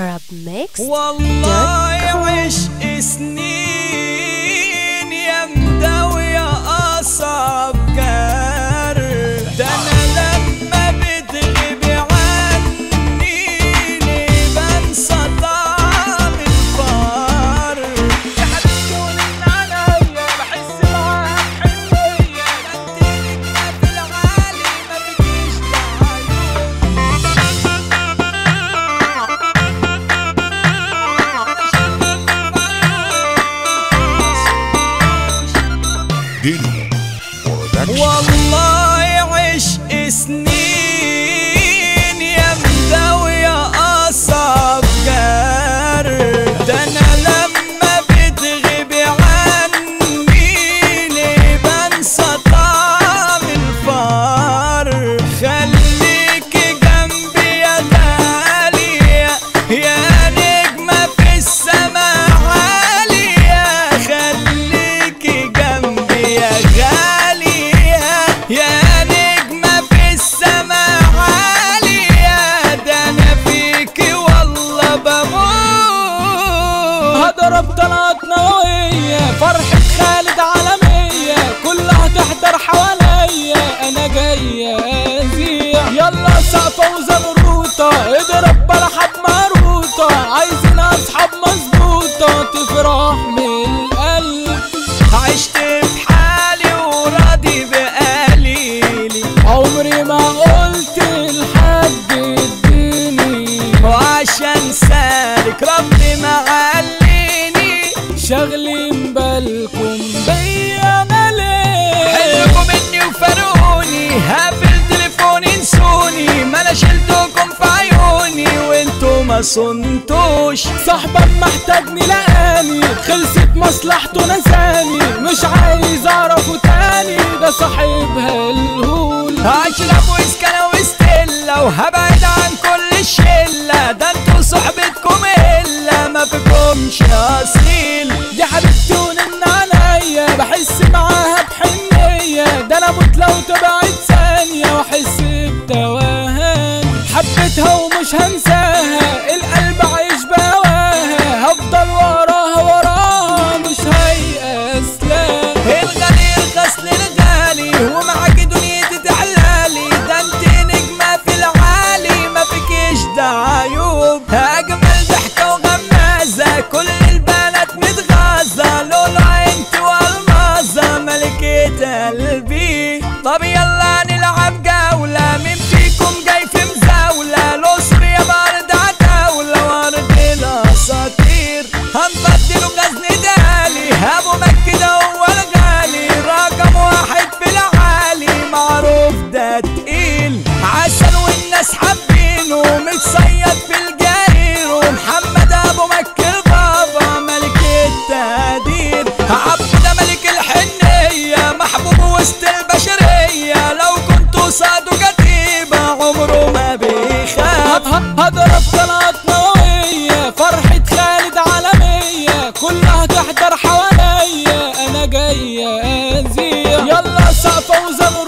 arabmix والله عشق سنين يا مداوي يا أصعب كار ده أنا لما بتغيبي عني ليه بنسى طعم الفار يا حبيبتي ولن عليا بحس معاها بحنية ده انت نجمة في العالي ما بتجيش تعاير Dino Production. والله عشق سنين يا مداوي يا أصعب جار ده أنا لما بتغيبي عني ليه بنسى طعم الفار خليكي جنبي يا غالية يا نجمة في السماء عالية خليكي جنبي يا غالية يا نجمة في السماء عالية ده أنا فيكي والله بموت هضرب طلعت نووية فرحة خالد عالمية كلها تحضر حواليا انا جاية ازيع يلا سقفة وزمروطة اضرب بلحب مروطة عايزين اصحاب مظبوطة تفرح من القلب عشت في حالي وراضي بقليلي عمري ما قلت لحد اديني وعشان سالك ربي معليني شغلين بالكم بيا انا ليه حلكم مني وفارقوني هقفل تليفوني انسوني ما انا شلتكم في عيوني وانتوا ما صنتوش صاحبك محتاجني لقاني خلصت مصلحته نساني مش عايز اعرفه تاني ده صاحبها الهول هشرب ويسكا وستيلا وهبعد عن كل الشلة ده انتوا صحبتكم الا ما فيكمش اصيل دي حبيبتي ونن عليا بحس معاها بحنية ده انا اموت لو تبعد ثانية واحس بتوهان حبيتها ومش هنساها القلب عايش بهواها هفضل وراها وراها مش هيأس لا الغالي يرخص للغالي ومعاك دنيتي تعلالي ده انت نجمة في العالي ما فيكيش ده عيوب اجمل ضحكة وغمازة كل البنات متغاظة لولا انت والمازة ملكة قلبي طب يلا نلعب جولة مين فيكم جاي في مزاولة الأسر يا بارد عتاولة وارد الأساطير هنبدلوا غزل دالي ابو مكة ده هو الغالي رقم واحد في العالي معروف ده تقيل عسل والناس حابينه متصيد في الجرير ومحمد ابو مكة البابا ملك التقدير عبد ده ملك الحنية محبوب وسط البشرية لو كنت قصاده كتيبة عمره ما بيخاف هضرب طلعت نووية فرحة خالد عالمية كلها تحضر حواليا انا جاية ازيع يلا سقفة وزمر